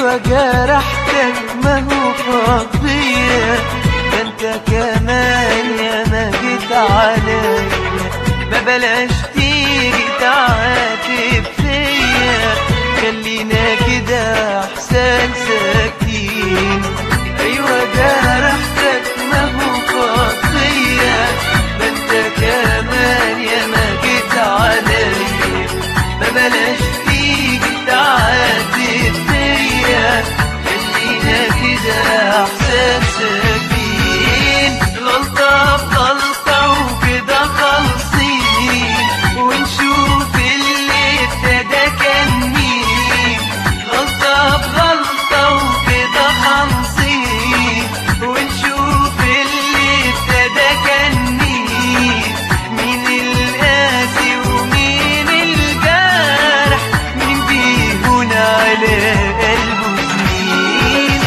ايوه جرحتك ما هو فاضية ده انت كمان يا ما جيت عليا ما بلاش تيجي تعاتب فيا خلينا كده احسن ساكتين ايوه جرحتك ما هو فاضية ده انت كمان يا ما جيت عليا ما بلاش تيجي تعاتب فيا خلينا كده احسن ساكتين غلطة بغلطة وكده خالصين ونشوف اللي ابتدى كان مين غلطة بغلطة وكده خالصين ونشوف اللي ابتدى كان مين مين القاسي ومين الجارح مين بيهون على قلبه سنين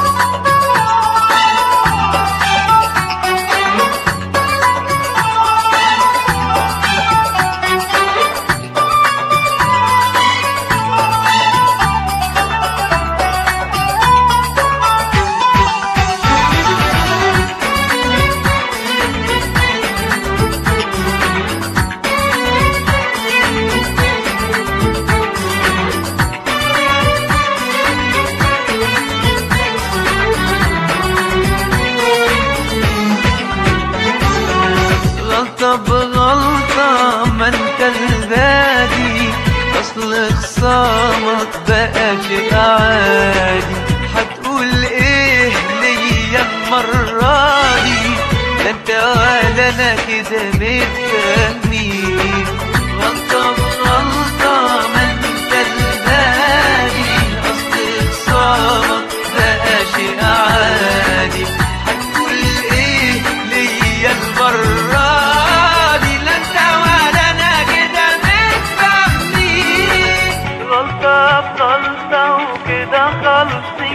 غلطة بغلطة ما انت البادي اصل خصامك بقى شيء عادي هتقول ايه ليا المرة دي ده انت ولا انا كده متفاهمين غلطة بغلطة ما انت البادي اصل خصامك بقى شيء عادي هتقول ايه ليا المرة دي لا انت ولا انا كده متفاهمين غلطة بغلطة وكده خالصين